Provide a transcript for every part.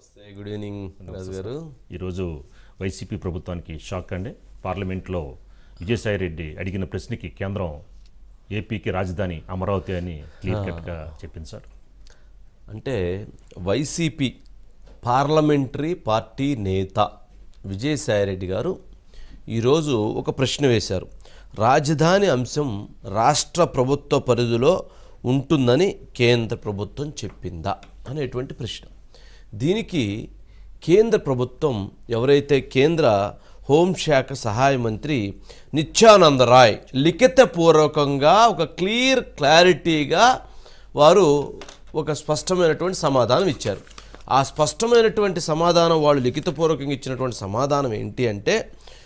నమస్తే good evening రాజు గారు ఈరోజు వైసీపీ ప్రభుత్వానికి షాక్ అండి పార్లమెంట్లో విజయసాయి రెడ్డి అడిగిన ప్రశ్నకి కేంద్రం ఏపీకి రాజధాని అమరావతి అని క్లియర్ కట్గా చెప్పింది సార్ అంటే వైసీపీ పార్లమెంటరీ పార్టీ నేత విజయసాయిరెడ్డి గారు ఈరోజు ఒక ప్రశ్న వేశారు రాజధాని అంశం రాష్ట్ర ప్రభుత్వ పరిధిలో ఉంటుందని కేంద్ర ప్రభుత్వం చెప్పిందా అనేటువంటి ప్రశ్న దీనికి కేంద్ర ప్రభుత్వం ఎవరైతే కేంద్ర హోంశాఖ సహాయ మంత్రి నిత్యానంద రాయ్ లిఖితపూర్వకంగా ఒక క్లియర్ క్లారిటీగా వారు ఒక స్పష్టమైనటువంటి సమాధానం ఇచ్చారు ఆ స్పష్టమైనటువంటి సమాధానం వాళ్ళు లిఖితపూర్వకంగా ఇచ్చినటువంటి సమాధానం ఏంటి అంటే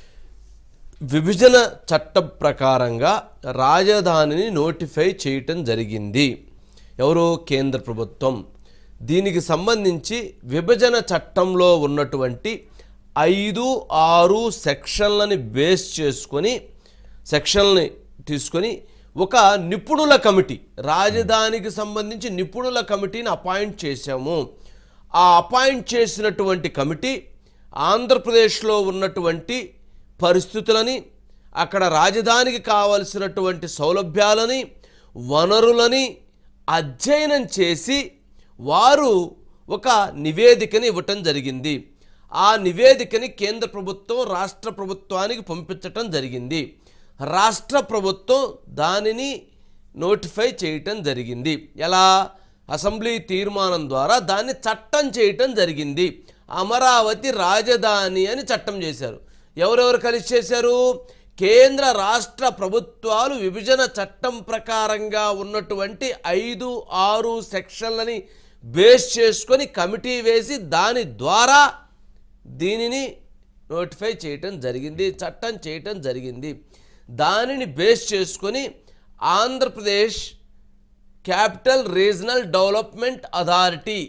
విభజన చట్టం ప్రకారంగా రాజధానిని నోటిఫై చేయటం జరిగింది ఎవరు కేంద్ర ప్రభుత్వం దీనికి సంబంధించి విభజన చట్టంలో ఉన్నటువంటి ఐదు ఆరు సెక్షన్లని బేస్ చేసుకొని సెక్షన్లని తీసుకొని ఒక నిపుణుల కమిటీ రాజధానికి సంబంధించి నిపుణుల కమిటీని అపాయింట్ చేశాము ఆ అపాయింట్ చేసినటువంటి కమిటీ ఆంధ్రప్రదేశ్లో ఉన్నటువంటి పరిస్థితులని అక్కడ రాజధానికి కావలసినటువంటి సౌలభ్యాలని వనరులని అధ్యయనం చేసి వారు ఒక నివేదికని ఇవ్వటం జరిగింది ఆ నివేదికని కేంద్ర ప్రభుత్వం రాష్ట్ర ప్రభుత్వానికి పంపించటం జరిగింది రాష్ట్ర ప్రభుత్వం దానిని నోటిఫై చేయటం జరిగింది ఎలా అసెంబ్లీ తీర్మానం ద్వారా దాన్ని చట్టం చేయటం జరిగింది అమరావతి రాజధాని అని చట్టం చేశారు ఎవరెవరు కలిసి చేశారు కేంద్ర రాష్ట్ర ప్రభుత్వాలు విభజన చట్టం ప్రకారంగా ఉన్నటువంటి ఐదు ఆరు సెక్షన్లని బేస్ చేసుకొని కమిటీ వేసి దాని ద్వారా దీనిని నోటిఫై చేయటం జరిగింది చట్టం చేయటం జరిగింది దానిని బేస్ చేసుకొని Andhra Pradesh capital regional development authority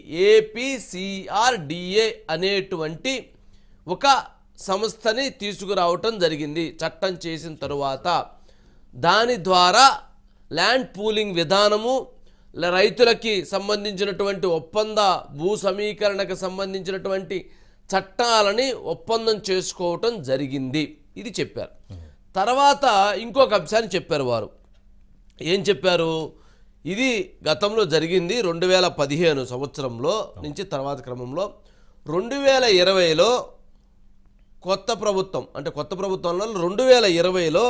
APCRDA అనేటువంటి ఒక సంస్థని తీసుకురావటం జరిగింది చట్టం చేసిన తరువాత దాని ద్వారా ల్యాండ్ పూలింగ్ విధానము ల- రైతులకి సంబంధించినటువంటి ఒప్పంద భూ సమీకరణకు సంబంధించినటువంటి చట్టాలని ఒప్పందం చేసుకోవటం జరిగింది ఇది చెప్పారు తర్వాత ఇంకొక అంశాన్ని చెప్పారు వారు ఏం చెప్పారు ఇది గతంలో జరిగింది రెండు వేల పదిహేను సంవత్సరంలో నుంచి తర్వాత క్రమంలో రెండు వేల ఇరవైలో కొత్త ప్రభుత్వం అంటే కొత్త ప్రభుత్వంలో రెండు వేల ఇరవైలో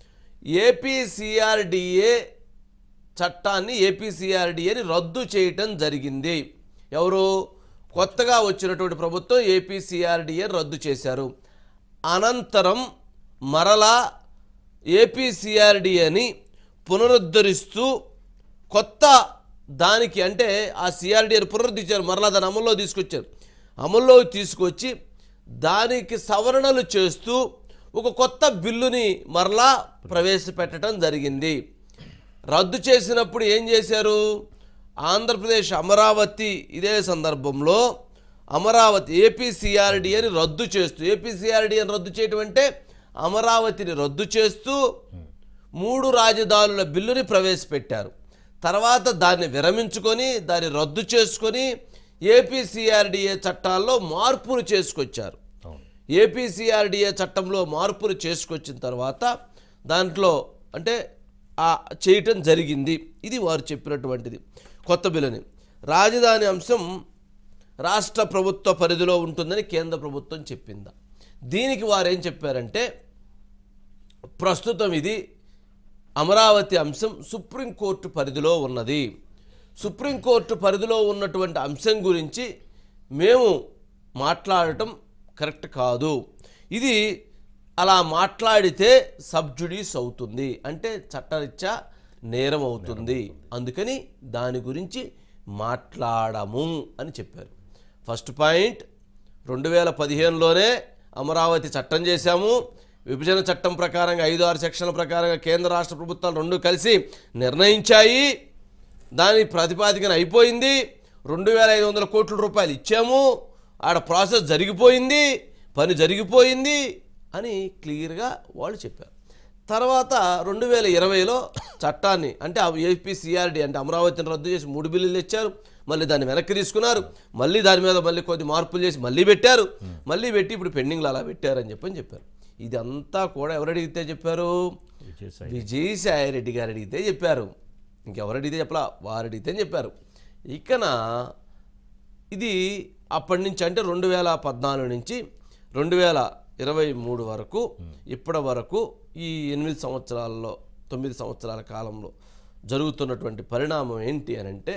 ఏపీసీఆర్డిఏ చట్టాన్ని ఏపీసీఆర్డీఏని రద్దు చేయటం జరిగింది ఎవరు కొత్తగా వచ్చినటువంటి ప్రభుత్వం ఏపీసీఆర్డీఏ రద్దు చేశారు అనంతరం మరలా ఏపీసీఆర్డీఏని పునరుద్ధరిస్తూ కొత్త దానికి అంటే ఆ సిఆర్డీఏని పునరుద్ధరించారు మరలా దాన్ని అమల్లో తీసుకొచ్చారు అమల్లో తీసుకొచ్చి దానికి సవరణలు చేస్తూ ఒక కొత్త బిల్లుని మరలా ప్రవేశపెట్టడం జరిగింది రద్దు చేసినప్పుడు ఏం చేశారు ఆంధ్రప్రదేశ్ అమరావతి ఇదే సందర్భంలో అమరావతి ఏపీసీఆర్డీ అని రద్దు చేస్తూ ఏపీసీఆర్డీ అని రద్దు చేయటం అంటే అమరావతిని రద్దు చేస్తూ మూడు రాజధానుల బిల్లుని ప్రవేశపెట్టారు తర్వాత దాన్ని విరమించుకొని దాన్ని రద్దు చేసుకొని ఏపీసీఆర్డీఏ చట్టాల్లో మార్పులు చేసుకొచ్చారు అవును ఏపీసీఆర్డీఏ చట్టంలో మార్పులు చేసుకొచ్చిన తర్వాత దాంట్లో అంటే ఆ చేయటం జరిగింది ఇది వారు చెప్పినటువంటిది కొత్త బిల్లుని రాజధాని అంశం రాష్ట్ర ప్రభుత్వ పరిధిలో ఉంటుందని కేంద్ర ప్రభుత్వం చెప్పిందా దీనికి వారు ఏం చెప్పారంటే ప్రస్తుతం ఇది అమరావతి అంశం సుప్రీంకోర్టు పరిధిలో ఉన్నది సుప్రీంకోర్టు పరిధిలో ఉన్నటువంటి అంశం గురించి మేము మాట్లాడటం కరెక్ట్ కాదు ఇది అలా మాట్లాడితే సబ్జుడీస్ అవుతుంది అంటే చట్టరీత్యా నేరం అవుతుంది అందుకని దాని గురించి మాట్లాడము అని చెప్పారు ఫస్ట్ పాయింట్ రెండు వేల పదిహేనులోనే అమరావతి చట్టం చేశాము విభజన చట్టం ప్రకారంగా ఐదు ఆరు సెక్షన్ల ప్రకారంగా కేంద్ర రాష్ట్ర ప్రభుత్వాలు రెండు కలిసి నిర్ణయించాయి దాని ప్రతిపాదికన అయిపోయింది రెండు వేల ఐదు వందల కోట్ల రూపాయలు ఇచ్చాము ఆడ ప్రాసెస్ జరిగిపోయింది పని జరిగిపోయింది అని క్లియర్గా వాళ్ళు చెప్పారు తర్వాత రెండు వేల ఇరవైలో చట్టాన్ని అంటే ఏపీ సిఆర్డి అంటే అమరావతిని రద్దు చేసి మూడు బిల్లులు తెచ్చారు మళ్ళీ దాన్ని వెనక్కి తీసుకున్నారు మళ్ళీ దాని మీద మళ్ళీ కొద్ది మార్పులు చేసి మళ్ళీ పెట్టారు మళ్ళీ పెట్టి ఇప్పుడు పెండింగ్లో అలా పెట్టారని చెప్పని చెప్పారు ఇదంతా కూడా ఎవరు అడిగితే చెప్పారు విజయసాయి విజయసాయి రెడ్డి గారు అడిగితే చెప్పారు ఇంకెవరు అడిగితే చెప్పలా వారు అడిగితే అని చెప్పారు ఇకన ఇది అప్పటి నుంచి అంటే రెండు వేల పద్నాలుగు నుంచి రెండు వేల ఇరవై మూడు వరకు ఇప్పటి వరకు ఈ ఎనిమిది సంవత్సరాల్లో తొమ్మిది సంవత్సరాల కాలంలో జరుగుతున్నటువంటి పరిణామం ఏంటి అని అంటే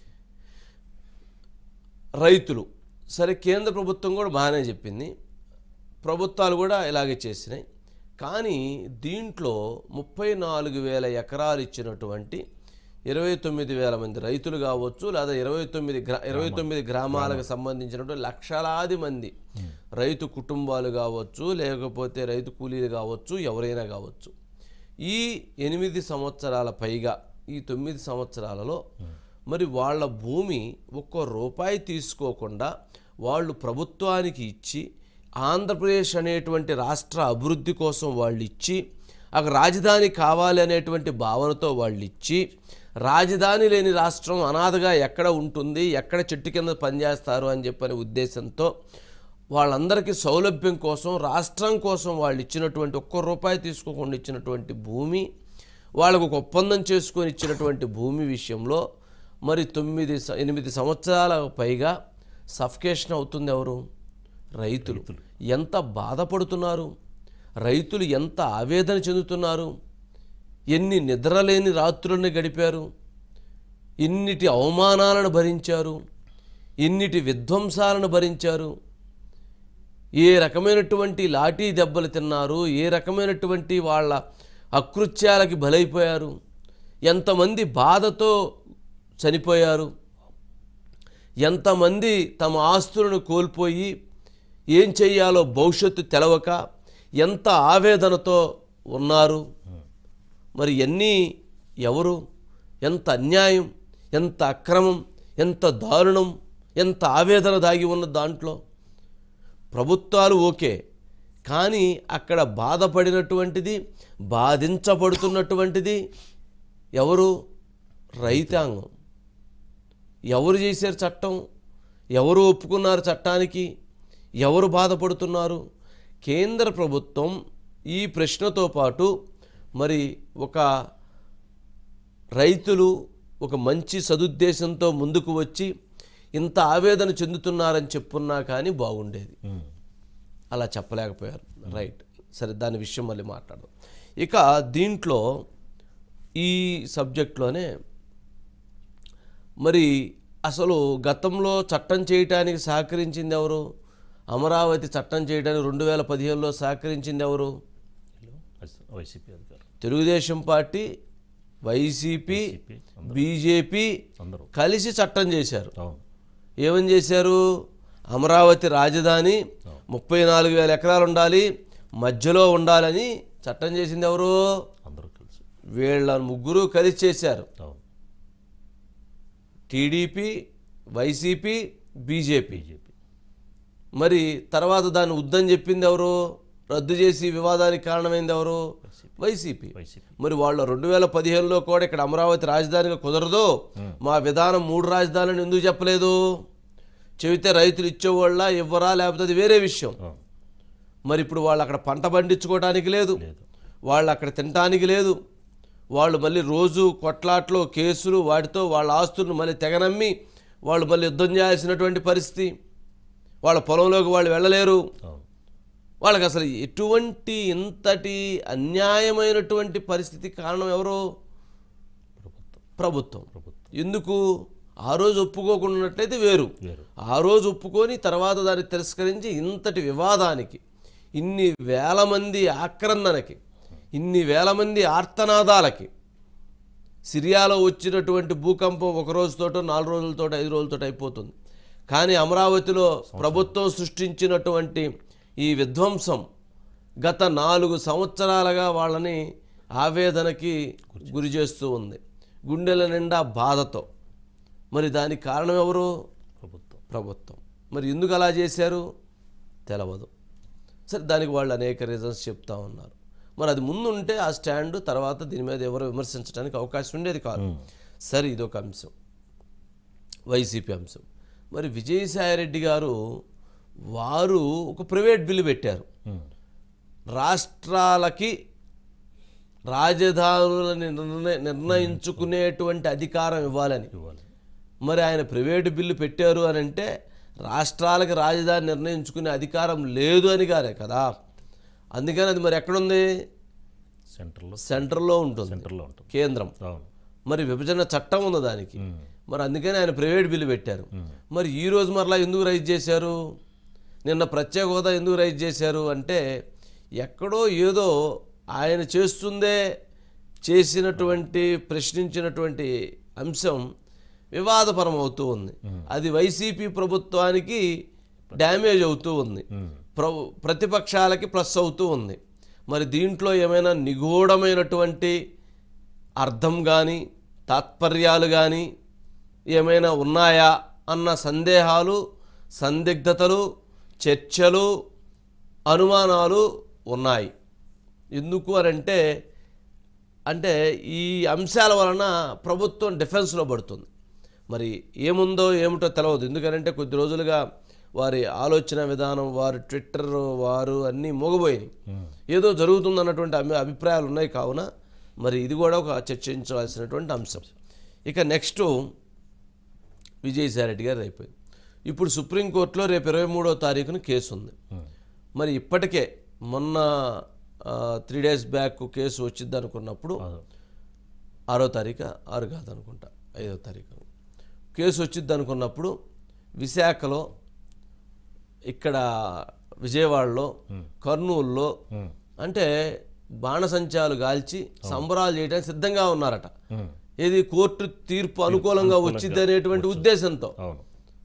రైతులు సరే కేంద్ర ప్రభుత్వం కూడా బాగానే చెప్పింది ప్రభుత్వాలు కూడా ఇలాగే చేసినాయి కానీ దీంట్లో ముప్పై నాలుగు వేల ఎకరాలు ఇచ్చినటువంటి ఇరవై తొమ్మిది వేల మంది రైతులు కావచ్చు లేదా ఇరవై తొమ్మిది గ్రా ఇరవై తొమ్మిది గ్రామాలకు సంబంధించినటువంటి లక్షలాది మంది రైతు కుటుంబాలు కావచ్చు లేకపోతే రైతు కూలీలు కావచ్చు ఎవరైనా కావచ్చు ఈ ఎనిమిది సంవత్సరాల పైగా ఈ తొమ్మిది సంవత్సరాలలో మరి వాళ్ళ భూమి ఒక్క రూపాయి తీసుకోకుండా వాళ్ళు ప్రభుత్వానికి ఇచ్చి ఆంధ్రప్రదేశ్ అనేటువంటి రాష్ట్ర అభివృద్ధి కోసం వాళ్ళు ఇచ్చి అక్కడ రాజధాని కావాలి అనేటువంటి భావనతో వాళ్ళు ఇచ్చి రాజధాని లేని రాష్ట్రం అనాథగా ఎక్కడ ఉంటుంది ఎక్కడ చెట్టు కింద పనిచేస్తారు అని చెప్పని ఉద్దేశంతో వాళ్ళందరికీ సౌలభ్యం కోసం రాష్ట్రం కోసం వాళ్ళు ఇచ్చినటువంటి ఒక్క రూపాయి తీసుకోకుండా ఇచ్చినటువంటి భూమి వాళ్ళకు ఒక ఒప్పందం చేసుకొని ఇచ్చినటువంటి భూమి విషయంలో మరి తొమ్మిది స- ఎనిమిది సంవత్సరాల పైగా సఫికేషన్ అవుతుంది ఎవరు రైతులు ఎంత బాధపడుతున్నారు రైతులు ఎంత ఆవేదన చెందుతున్నారు ఎన్ని నిద్రలేని రాత్రులను గడిపారు ఇన్నిటి అవమానాలను భరించారు ఇన్నిటి విధ్వంసాలను భరించారు ఏ రకమైనటువంటి లాఠీ దెబ్బలు తిన్నారు ఏ రకమైనటువంటి వాళ్ళ అకృత్యాలకి బలైపోయారు ఎంతమంది బాధతో చనిపోయారు ఎంతమంది తమ ఆస్తులను కోల్పోయి ఏం చెయ్యాలో భవిష్యత్తు తెలవక ఎంత ఆవేదనతో ఉన్నారు మరి ఎన్ని ఎవరు ఎంత అన్యాయం ఎంత అక్రమం ఎంత దారుణం ఎంత ఆవేదన దాగి ఉన్న దాంట్లో ప్రభుత్వాలు ఓకే కానీ అక్కడ బాధపడినటువంటిది బాధించబడుతున్నటువంటిది ఎవరు రైతాంగం ఎవరు చేశారు చట్టం ఎవరు ఒప్పుకున్నారు చట్టానికి ఎవరు బాధపడుతున్నారు కేంద్ర ప్రభుత్వం ఈ ప్రశ్నతో పాటు మరి ఒక రైతులు ఒక మంచి సదుద్దేశంతో ముందుకు వచ్చి ఇంత ఆవేదన చెందుతున్నారని చెప్పున్నా కానీ బాగుండేది ఉమ్. అలా చెప్పలేకపోయారు రైట్ సరే దాని విషయం మళ్ళీ మాట్లాడదాం ఇక దీంట్లో ఈ సబ్జెక్ట్లోనే మరి అసలు గతంలో చట్టం చేయటానికి సహకరించింది ఎవరు అమరావతి చట్టం చేయడానికి రెండు వేల పదిహేనులో సహకరించింది ఎవరు వైసీపీ అధికారులు Telugu Desam party YCP YCP BJP అందరూ కలిసి చట్టం చేశారు అవును ఏమని చేశారు అమరావతి రాజధాని ముప్పై నాలుగు వేల ఎకరాలు ఉండాలి మధ్యలో ఉండాలని చట్టం చేసింది ఎవరు అందరూ కలిసి వీళ్ళ ముగ్గురు కలిసి చేశారు అవును టీడీపీ వైసీపీ బీజేపీ బీజేపీ మరి తర్వాత దాన్ని వద్దని చెప్పింది ఎవరు రద్దు చేసి వివాదానికి కారణమైంది ఎవరు వైసీపీ వైసీపీ మరి వాళ్ళు రెండు వేల పదిహేనులో కూడా ఇక్కడ అమరావతి రాజధానిగా కుదరదు మా విధానం మూడు రాజధానులను ఎందుకు చెప్పలేదు చెబితే రైతులు ఇచ్చేవాళ్ళ ఇవ్వరా లేకపోతే అది వేరే విషయం అవును మరి ఇప్పుడు వాళ్ళు అక్కడ పంట పండించుకోవడానికి లేదు లేదు వాళ్ళు అక్కడ తినటానికి లేదు వాళ్ళు మళ్ళీ రోజు కొట్లాట్లు కేసులు వాటితో వాళ్ళ ఆస్తులను మళ్ళీ తెగనమ్మి వాళ్ళు మళ్ళీ యుద్ధం చేయాల్సినటువంటి పరిస్థితి వాళ్ళ పొలంలోకి వాళ్ళు వెళ్ళలేరు అవును వాళ్ళకి అసలు ఎటువంటి ఇంతటి అన్యాయమైనటువంటి పరిస్థితి కారణం ఎవరు ప్రభుత్వం ప్రభుత్వం ప్రభుత్వం ఎందుకు ఆ రోజు ఒప్పుకోకుండా ఉన్నట్లయితే వేరు వేరు ఆ రోజు ఒప్పుకొని తర్వాత దాన్ని తిరస్కరించి ఇంతటి వివాదానికి ఇన్ని వేల మంది ఆక్రందనకి ఇన్ని వేల మంది ఆర్తనాదాలకి సిరియాలో వచ్చినటువంటి భూకంపం ఒక రోజుతోటో నాలుగు రోజులతో ఐదు రోజులతో అయిపోతుంది కానీ అమరావతిలో ప్రభుత్వం సృష్టించినటువంటి ఈ విధ్వంసం గత నాలుగు సంవత్సరాలుగా వాళ్ళని ఆవేదనకి గురి చేస్తూ ఉంది గుండెల నిండా బాధతో మరి దానికి కారణం ఎవరు ప్రభుత్వం ప్రభుత్వం మరి ఎందుకు అలా చేశారు తెలవదు సరే దానికి వాళ్ళు అనేక రీజన్స్ చెప్తా ఉన్నారు మరి అది ముందు ఉంటే ఆ స్టాండ్ తర్వాత దీని మీద ఎవరు విమర్శించడానికి అవకాశం ఉండేది కాదు సరే ఇదొక అంశం వైసీపీ అంశం మరి విజయసాయిరెడ్డి గారు వారు ఒక ప్రైవేట్ బిల్లు పెట్టారు ఉమ్. రాష్ట్రాలకి రాజధానులని నిర్ణయ నిర్ణయించుకునేటువంటి అధికారం ఇవ్వాలని ఇవ్వాలి మరి ఆయన ప్రైవేటు బిల్లు పెట్టారు అని అంటే రాష్ట్రాలకు రాజధాని నిర్ణయించుకునే అధికారం లేదు అని గారే కదా అందుకని అది మరి ఎక్కడుంది సెంటర్లో సెంటర్లో ఉంటుంది సెంటర్లో ఉంటుంది కేంద్రం అవును మరి విభజన చట్టం ఉంది దానికి ఉమ్. మరి అందుకని ఆయన ప్రైవేట్ బిల్లు పెట్టారు మరి ఈ రోజు మరలా ఎందుకు రైజ్ చేశారు నిన్న ప్రత్యేక హోదా ఎందుకు రైజ్ చేశారు అంటే ఎక్కడో ఏదో ఆయన చేస్తుందే చేసినటువంటి ప్రశ్నించినటువంటి అంశం వివాదపరం అవుతూ ఉంది అది వైసీపీ ప్రభుత్వానికి డ్యామేజ్ అవుతూ ఉంది ప్ర ప్రతిపక్షాలకి ప్లస్ అవుతూ ఉంది మరి దీంట్లో ఏమైనా నిగూఢమైనటువంటి అర్థం కానీ తాత్పర్యాలు కానీ ఏమైనా ఉన్నాయా అన్న సందేహాలు సందిగ్ధతలు చర్చలు అనుమానాలు ఉన్నాయి ఎందుకు అని అంటే అంటే ఈ అంశాల వలన ప్రభుత్వం డిఫెన్స్లో పడుతుంది మరి ఏముందో ఏమిటో తెలవదు ఎందుకంటే కొద్ది రోజులుగా వారి ఆలోచన విధానం వారి ట్విట్టర్ వారు అన్నీ మోగబోయినాయి ఏదో జరుగుతుందన్నటువంటి అభి అభిప్రాయాలు ఉన్నాయి కావున మరి ఇది కూడా ఒక చర్చించవలసినటువంటి అంశం ఇక నెక్స్ట్ విజయసాయిరెడ్డి గారు అయిపోయింది ఇప్పుడు సుప్రీంకోర్టులో రేపు ఇరవై మూడో తారీఖున కేసు ఉంది మరి ఇప్పటికే మొన్న త్రీ డేస్ బ్యాక్ కేసు వచ్చింది అనుకున్నప్పుడు అవును. ఆరో తారీఖు ఆరు కాదు అనుకుంటా ఐదో తారీఖు కేసు వచ్చింది అనుకున్నప్పుడు విశాఖలో ఇక్కడ విజయవాడలో కర్నూలులో ఉమ్. అంటే బాణసంచాలు గాల్చి సంబరాలు చేయడానికి సిద్ధంగా ఉన్నారట ఉమ్. ఏది కోర్టు తీర్పు అనుకూలంగా వచ్చింది అనేటువంటి ఉద్దేశంతో అవును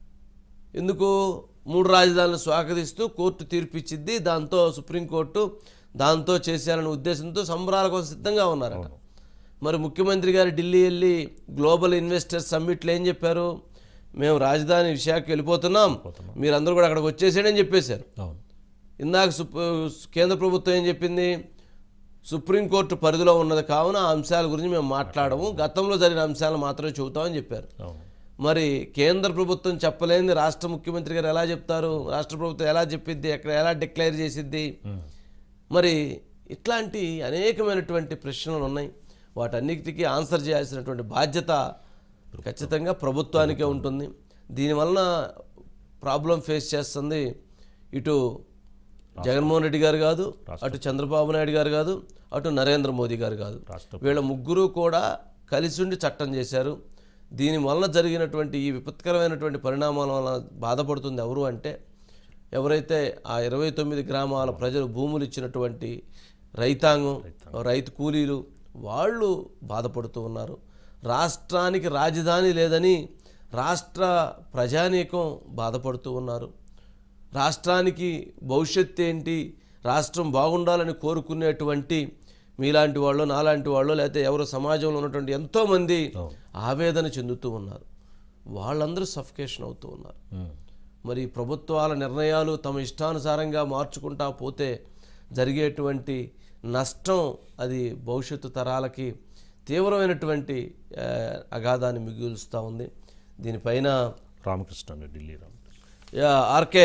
ఎందుకు మూడు రాజధానులను స్వాగతిస్తూ కోర్టు తీర్పు ఇచ్చింది దాంతో సుప్రీంకోర్టు దాంతో చేసేయాలనే ఉద్దేశంతో సంబరాల కోసం సిద్ధంగా ఉన్నారట మరి ముఖ్యమంత్రి గారు ఢిల్లీ వెళ్ళి గ్లోబల్ ఇన్వెస్టర్స్ సమ్మిట్లో ఏం చెప్పారు మేము రాజధాని విశాఖ వెళ్ళిపోతున్నాం మీరందరూ కూడా అక్కడికి వచ్చేసేయని చెప్పేశారు అవును ఇందాక సుప్ కేంద్ర ప్రభుత్వం ఏం చెప్పింది సుప్రీంకోర్టు పరిధిలో ఉన్నది కావున ఆ అంశాల గురించి మేము మాట్లాడము గతంలో జరిగిన అంశాలను మాత్రమే చెబుతామని చెప్పారు అవును మరి కేంద్ర ప్రభుత్వం చెప్పలేని రాష్ట్ర ముఖ్యమంత్రి గారు ఎలా చెప్తారు రాష్ట్ర ప్రభుత్వం ఎలా చెప్పిద్ది ఎక్కడ ఎలా డిక్లేర్ చేసిద్ది ఉమ్. మరి ఇట్లాంటి అనేకమైనటువంటి ప్రశ్నలు ఉన్నాయి వాటన్నిటికీ ఆన్సర్ చేయాల్సినటువంటి బాధ్యత ఖచ్చితంగా ప్రభుత్వానికే ఉంటుంది దీనివలన ప్రాబ్లం ఫేస్ చేస్తుంది ఇటు జగన్మోహన్ రెడ్డి గారు కాదు అటు చంద్రబాబు నాయుడు గారు కాదు అటు నరేంద్ర మోదీ గారు కాదు రాష్ట్ర వీళ్ళ ముగ్గురు కూడా కలిసి ఉండి చట్టం చేశారు దీని వలన జరిగినటువంటి ఈ విపత్కరమైనటువంటి పరిణామాల వలన బాధపడుతుంది ఎవరు అంటే ఎవరైతే ఆ ఇరవై తొమ్మిది గ్రామాల ప్రజలు భూములు ఇచ్చినటువంటి రైతాంగం రైతు కూలీలు వాళ్ళు బాధపడుతూ ఉన్నారు రాష్ట్రానికి రాజధాని లేదని రాష్ట్ర ప్రజానీకం బాధపడుతూ ఉన్నారు రాష్ట్రానికి భవిష్యత్తు ఏంటి రాష్ట్రం బాగుండాలని కోరుకునేటువంటి మీలాంటి వాళ్ళు నాలాంటి వాళ్ళు లేకపోతే ఎవరు సమాజంలో ఉన్నటువంటి ఎంతోమంది అవును. ఆవేదన చెందుతూ ఉన్నారు వాళ్ళందరూ సఫికేషన్ అవుతూ ఉన్నారు ఉమ్. మరి ప్రభుత్వాల నిర్ణయాలు తమ ఇష్టానుసారంగా మార్చుకుంటా పోతే జరిగేటువంటి నష్టం అది భవిష్యత్తు తరాలకి తీవ్రమైనటువంటి ఆ, అగాధాన్ని మిగులుస్తూ ఉంది దీనిపైన రామకృష్ణ అండి ఢిల్లీ రామకృష్ణ యా ఆర్కే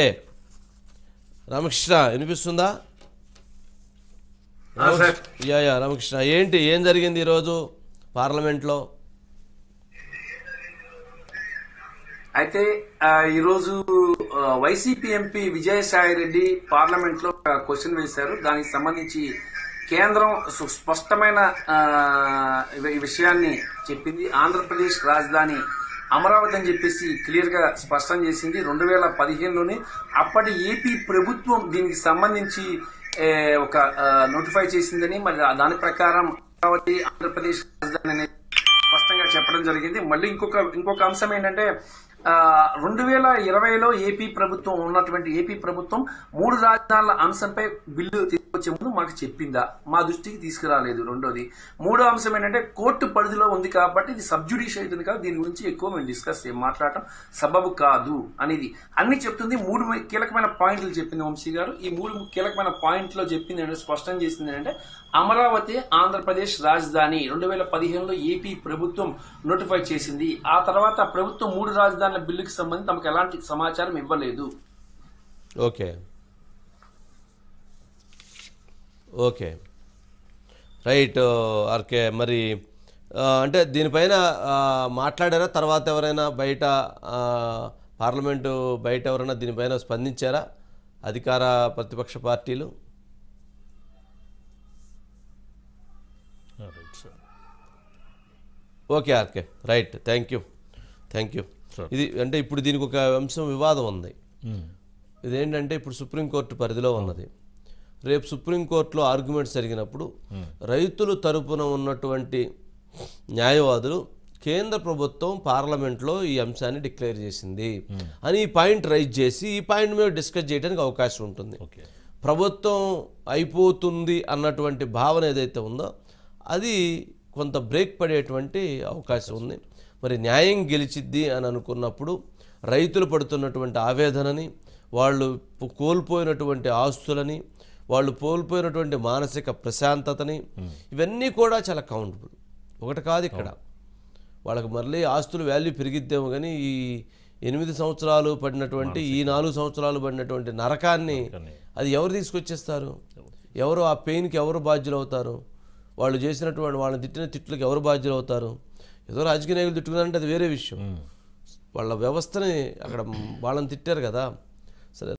రామకృష్ణ వినిపిస్తుందా యా యా రామకృష్ణ ఏంటి ఏం జరిగింది ఈరోజు పార్లమెంట్లో అయితే ఆ, ఈరోజు ఆ, YCP MP Vijayasai Reddy parliament లో ఒక క్వశ్చన్ వేశారు దానికి సంబంధించి కేంద్రం సు- స్పష్టమైన ఆ, ఈ విషయాన్ని చెప్పింది ఆంధ్రప్రదేశ్ రాజధాని అమరావతి అని చెప్పేసి క్లియర్ గా స్పష్టం చేసింది రెండు వేల పదిహేనులోనే అప్పటి ఏపీ ప్రభుత్వం దీనికి సంబంధించి ఏ, ఒక నోటిఫై చేసిందని మరి దాని ప్రకారం అమరావతి ఆంధ్రప్రదేశ్ రాజధాని అనేది స్పష్టంగా చెప్పడం జరిగింది మళ్ళీ ఇంకొక ఇంకొక అంశం ఏంటంటే రెండు వేల ఇరవైలో ఏపీ ప్రభుత్వం ఉన్నటువంటి ఏపీ ప్రభుత్వం మూడు రాజధానుల అంశంపై బిల్లు తీసుకొచ్చే ముందు మాకు చెప్పిందా మా దృష్టికి తీసుకురాలేదు రెండోది మూడో అంశం ఏంటంటే కోర్టు పరిధిలో ఉంది కాబట్టి ఇది సబ్జుడిషియల్ అవుతుంది కాబట్టి దీని గురించి ఎక్కువ మేము డిస్కస్ చేయం మాట్లాడటం సబబు కాదు అనేది అన్ని చెప్తుంది మూడు కీలకమైన పాయింట్లు చెప్పింది వంశీ గారు ఈ మూడు కీలకమైన పాయింట్లో చెప్పింది ఏంటంటే స్పష్టం చేసింది ఏంటంటే అమరావతి ఆంధ్రప్రదేశ్ రాజధాని రెండు వేల పదిహేనులో ఏపీ ప్రభుత్వం నోటిఫై చేసింది ఆ తర్వాత ప్రభుత్వం మూడు రాజధానుల బిల్లుకి సంబంధించి తమకు ఎలాంటి సమాచారం ఇవ్వలేదు ఓకే ఓకే రైట్ ఆర్కే మరి ఆ, అంటే దీనిపైన ఆ, మాట్లాడారా తర్వాత ఎవరైనా బయట ఆ, పార్లమెంటు బయట ఎవరైనా దీనిపైన స్పందించారా అధికార ప్రతిపక్ష పార్టీలు right sir okay RK right thank you thank you Sure. ఇది అంటే ఇప్పుడు దీనికి ఒక అంశం వివాదం ఉంది ఇదేంటంటే ఇప్పుడు సుప్రీంకోర్టు పరిధిలో ఉన్నది రేపు సుప్రీంకోర్టులో ఆర్గ్యుమెంట్స్ జరిగినప్పుడు రైతులు తరపున ఉన్నటువంటి న్యాయవాదులు కేంద్ర ప్రభుత్వం పార్లమెంట్లో ఈ అంశాన్ని డిక్లేర్ చేసింది అని ఈ పాయింట్ రైజ్ చేసి ఈ పాయింట్ మీద డిస్కస్ చేయడానికి అవకాశం ఉంటుంది ఓకే ప్రభుత్వం అయిపోతుంది అన్నటువంటి భావన ఏదైతే ఉందో అది కొంత బ్రేక్ పడేటువంటి అవకాశం ఉంది మరి న్యాయం గెలిచిద్ది అని అనుకున్నప్పుడు రైతులు పడుతున్నటువంటి ఆవేదనని వాళ్ళు పు- కోల్పోయినటువంటి ఆస్తులని వాళ్ళు కోల్పోయినటువంటి మానసిక ప్రశాంతతని ఇవన్నీ కూడా చాలా కౌంటబుల్ ఒకటి కాదు ఇక్కడ వాళ్ళకి మళ్ళీ ఆస్తుల వాల్యూ పెరిగిద్దేమో కానీ ఈ ఎనిమిది సంవత్సరాలు పడినటువంటి ఈ నాలుగు సంవత్సరాలు పడినటువంటి నరకాన్ని కానీ అది ఎవరు తీసుకొచ్చేస్తారు ఎవరు ఆ పెయిన్కి ఎవరు బాధ్యులు అవుతారు వాళ్ళు చేసినటువంటి వాళ్ళని తిట్టిన తిట్లకి ఎవరు బాధ్యులు అవుతారు ఏదో రాజకీయ నాయకులు తిట్టుకున్నారంటే అది వేరే విషయం వాళ్ళ వ్యవస్థని అక్కడ వాళ్ళని తిట్టారు కదా